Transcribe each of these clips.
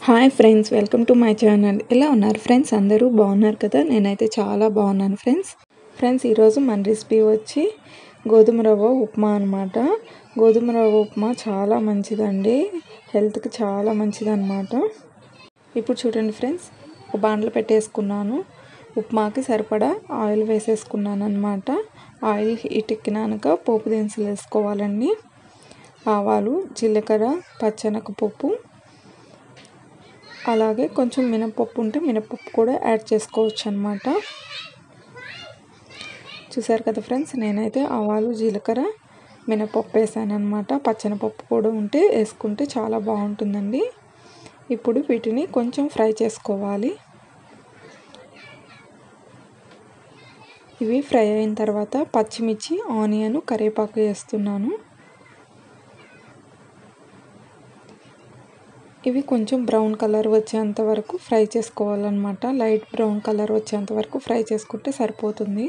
hi friends welcome to my channel ఎలా ఉన్నారు friends అందరూ బాగున్నారు కదా నేనైతే చాలా బాగున్నాను ఫ్రెండ్స్ ఫ్రెండ్స్ ఈరోజు మన రెసిపీ వచ్చి గోధుమ రవ్వ ఉప్మా అనమాట గోధుమ రవ్వ ఉప్మా చాలా మంచిదండి హెల్త్కి చాలా మంచిదన్నమాట ఇప్పుడు చూడండి ఫ్రెండ్స్ ఒక బాండ్లు పెట్టేసుకున్నాను ఉప్మాకి సరిపడా ఆయిల్ వేసేసుకున్నాను అనమాట ఆయిల్ హీట్ ఎక్కినాక పోపు దినుసులు వేసుకోవాలండి ఆవాలు జీలకర్ర పచ్చనగపప్పు అలాగే కొంచెం మినపప్పు ఉంటే మినపప్పు కూడా యాడ్ చేసుకోవచ్చు అనమాట చూసారు కదా ఫ్రెండ్స్ నేనైతే ఆవాలు జీలకర్ర మినపప్పు వేసాను అనమాట పచ్చనపప్పు కూడా ఉంటే వేసుకుంటే చాలా బాగుంటుందండి ఇప్పుడు వీటిని కొంచెం ఫ్రై చేసుకోవాలి ఇవి ఫ్రై అయిన తర్వాత పచ్చిమిర్చి ఆనియన్ కరివేపాకు వేస్తున్నాను ఇవి కొంచెం బ్రౌన్ కలర్ వచ్చేంత వరకు ఫ్రై చేసుకోవాలన్నమాట లైట్ బ్రౌన్ కలర్ వచ్చేంత వరకు ఫ్రై చేసుకుంటే సరిపోతుంది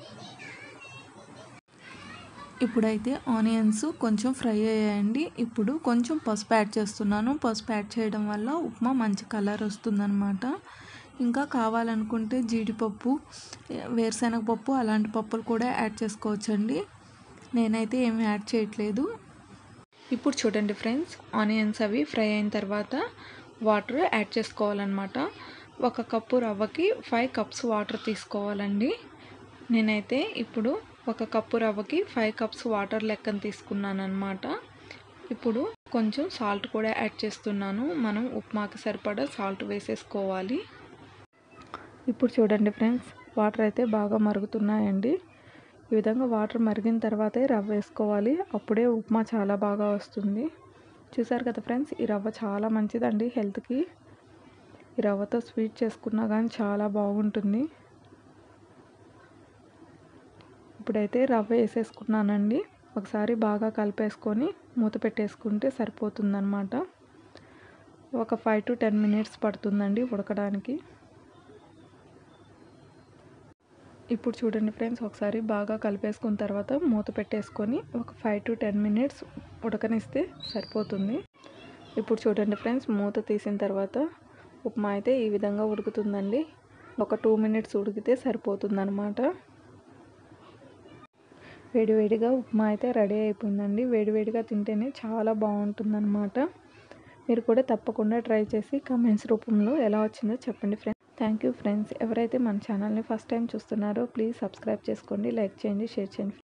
ఇప్పుడైతే ఆనియన్స్ కొంచెం ఫ్రై అయ్యాయండి ఇప్పుడు కొంచెం పసుపు యాడ్ చేస్తున్నాను పసుపు యాడ్ చేయడం వల్ల ఉప్మా మంచి కలర్ వస్తుందన్నమాట ఇంకా కావాలనుకుంటే జీడిపప్పు వేరుశనగపప్పు అలాంటి పప్పులు కూడా యాడ్ చేసుకోవచ్చండి నేనైతే ఏమి యాడ్ చేయట్లేదు ఇప్పుడు చూడండి ఫ్రెండ్స్ ఆనియన్స్ అవి ఫ్రై అయిన తర్వాత వాటర్ యాడ్ చేసుకోవాలన్నమాట ఒక కప్పు రవ్వకి ఫైవ్ కప్స్ వాటర్ తీసుకోవాలండి నేనైతే ఇప్పుడు ఒక కప్పు రవ్వకి ఫైవ్ కప్స్ వాటర్ లెక్కన తీసుకున్నాను అనమాట ఇప్పుడు కొంచెం సాల్ట్ కూడా యాడ్ చేస్తున్నాను మనం ఉప్మాకి సరిపడా సాల్ట్ వేసేసుకోవాలి ఇప్పుడు చూడండి ఫ్రెండ్స్ వాటర్ అయితే బాగా మరుగుతున్నాయండి ఈ విధంగా వాటర్ మరిగిన తర్వాతే రవ్వ వేసుకోవాలి అప్పుడే ఉప్మా చాలా బాగా వస్తుంది చూసారు కదా ఫ్రెండ్స్ ఈ రవ్వ చాలా మంచిదండి హెల్త్కి ఈ రవ్వతో స్వీట్ చేసుకున్నా కానీ చాలా బాగుంటుంది ఇప్పుడైతే రవ్వ వేసేసుకున్నానండి ఒకసారి బాగా కలిపేసుకొని మూత పెట్టేసుకుంటే సరిపోతుందన్నమాట ఒక ఫైవ్ టు టెన్ మినిట్స్ పడుతుందండి ఉడకడానికి ఇప్పుడు చూడండి ఫ్రెండ్స్ ఒకసారి బాగా కలిపేసుకున్న తర్వాత మూత పెట్టేసుకొని ఒక ఫైవ్ టు టెన్ మినిట్స్ ఉడకనిస్తే సరిపోతుంది ఇప్పుడు చూడండి ఫ్రెండ్స్ మూత తీసిన తర్వాత ఉప్మా అయితే ఈ విధంగా ఉడుకుతుందండి ఒక టూ మినిట్స్ ఉడికితే సరిపోతుందన్నమాట వేడివేడిగా ఉప్మా అయితే రెడీ అయిపోయిందండి వేడివేడిగా తింటేనే చాలా బాగుంటుందన్నమాట మీరు కూడా తప్పకుండా ట్రై చేసి కమెంట్స్ రూపంలో ఎలా వచ్చిందో చెప్పండి ఫ్రెండ్స్ థ్యాంక్ యూ ఫ్రెండ్స్ ఎవరైతే మన ఛానల్ని ఫస్ట్ టైం చూస్తున్నారో ప్లీజ్ సబ్స్క్రైబ్ చేసుకోండి లైక్ చేయండి షేర్ చేయండి